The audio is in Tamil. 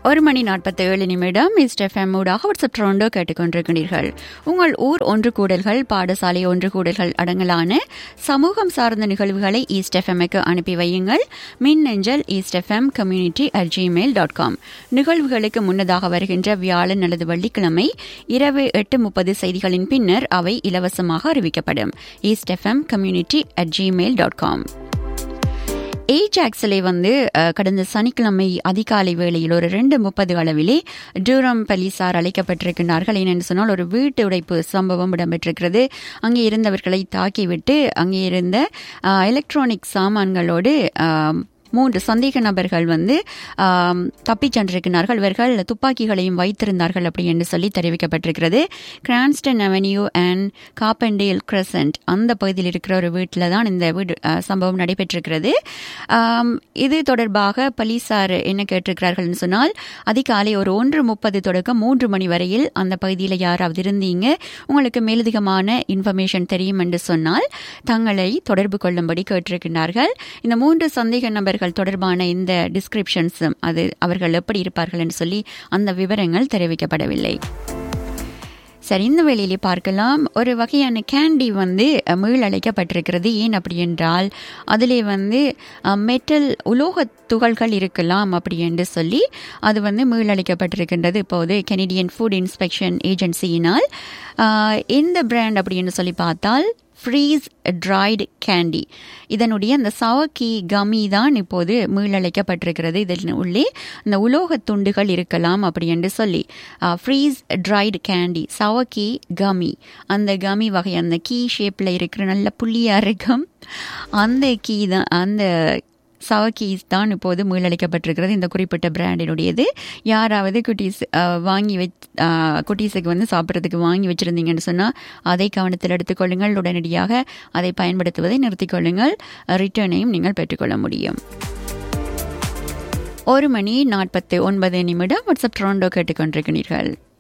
ஒரு மணி நாற்பத்தி ஏழு நிமிடம் மிஸ்டர் எஃப்எம் ஊடாக வாட்ஸ்அப் ட்ரோண்டோ கேட்டுக்கொண்டிருக்கிறீர்கள் உங்கள் ஊர் ஒன்று கூடல்கள் பாடசாலை ஒன்று கூடல்கள் அடங்கலான சமூகம் சார்ந்த நிகழ்வுகளை ஈஸ்ட் எஃப்எம்க்கு அனுப்பி வையுங்கள் மின்னஞ்சல் east FM community at Gmail dot com நிகழ்வுகளுக்கு முன்னதாக வருகின்ற வியாழன் அல்லது வெள்ளிக்கிழமை இரவு எட்டு முப்பது செய்திகளின் பின்னர் அவை இலவசமாக அறிவிக்கப்படும் east FM community at Gmail dot com ஏஜாக்ஸிலே வந்து அஹ், கடந்த சனிக்கிழமை அதிகாலை வேளையில் ஒரு ரெண்டு முப்பது அளவிலே டூரம் போலீசார் அழைக்கப்பட்டிருக்கிறார்கள் ஏனென்று சொன்னால் ஒரு வீட்டு உடைப்பு சம்பவம் இடம்பெற்றிருக்கிறது அங்கே இருந்தவர்களை தாக்கிவிட்டு அங்கே இருந்த அஹ், எலக்ட்ரானிக் சாமான்களோடு அஹ், மூன்று சந்தேக நபர்கள் வந்து ஆம், தப்பிச் சென்றிருக்கிறார்கள் இவர்கள் துப்பாக்கிகளையும் வைத்திருந்தார்கள் அப்படி என்று சொல்லி தெரிவிக்கப்பட்டிருக்கிறது Cranston avenue and Coppendale crescent அந்த பகுதியில் இருக்கிற ஒரு வீட்டில் தான் இந்த வீடு ஆ, சம்பவம் நடைபெற்றிருக்கிறது ஆம், இது தொடர்பாக போலீசார் என்ன கேட்டிருக்கிறார்கள்னு சொன்னால் அதிகாலை ஒரு ஒன்று முப்பது தொடக்கம் மூன்று மணி வரையில் அந்த பகுதியில் யாராவது இருந்தீங்க உங்களுக்கு மேலதிகமான இன்ஃபர்மேஷன் தெரியும் என்று சொன்னால் தங்களை தொடர்பு கொள்ளும்படி கேட்டிருக்கிறார்கள் இந்த மூன்று சந்தேக நபர்கள் தொடர்பான இந்த டிஸ்கிரிப்ஷன்ஸும் அது அவர்கள் எப்படி இருப்பார்கள் என்று சொல்லி அந்த விவரங்கள் தெரிவிக்கப்படவில்லை சரி இந்த வேளையிலே பார்க்கலாம் ஒரு வகையான கேண்டி வந்து அஹ், மீளழைக்கப்பட்டிருக்கிறது ஏன் அப்படி என்றால் அதிலே வந்து மெட்டல் உலோக துகள்கள் இருக்கலாம் அப்படி என்று சொல்லி அது வந்து மீளழைக்கப்பட்டிருக்கின்றது இப்போது கெனடியன் ஃபுட் இன்ஸ்பெக்ஷன் ஏஜென்சியினால் அஹ், எந்த பிராண்ட் அப்படின்னு சொல்லி பார்த்தால் ஃப்ரீஸ் ட்ரைடு கேண்டி இதனுடைய அந்த சவக்கி கமி தான் இப்போது மீளழைக்கப்பட்டிருக்கிறது இதில் உள்ளே இந்த உலோகத் துண்டுகள் இருக்கலாம் அப்படி என்று சொல்லி ஃப்ரீஸ் ட்ரைடு கேண்டி சவக்கி கமி அந்த கமி வகை அந்த கீ ஷேப்பில் இருக்கிற நல்ல புள்ளியாக இருக்கும் அந்த கீ தான் அந்த சவக்கீஸ் தான் இப்போது மீளளிக்கப்பட்டிருக்கிறது இந்த குறிப்பிட்ட பிராண்டினுடையது யாராவது குட்டீஸ் அஹ், வாங்கி வச் அஹ், குட்டீஸுக்கு வந்து சாப்பிட்றதுக்கு வாங்கி வச்சுருந்தீங்கன்னு சொன்னால் அதை கவனத்தில் எடுத்துக்கொள்ளுங்கள் உடனடியாக அதை பயன்படுத்துவதை நிறுத்திக் கொள்ளுங்கள் ரிட்டர்னையும் நீங்கள் பெற்றுக்கொள்ள முடியும் ஒரு மணி நாற்பத்து ஒன்பது நிமிடம் வாட்ஸ்அப் ட்ரோண்டோ கேட்டுக்கொண்டிருக்கிறீர்கள்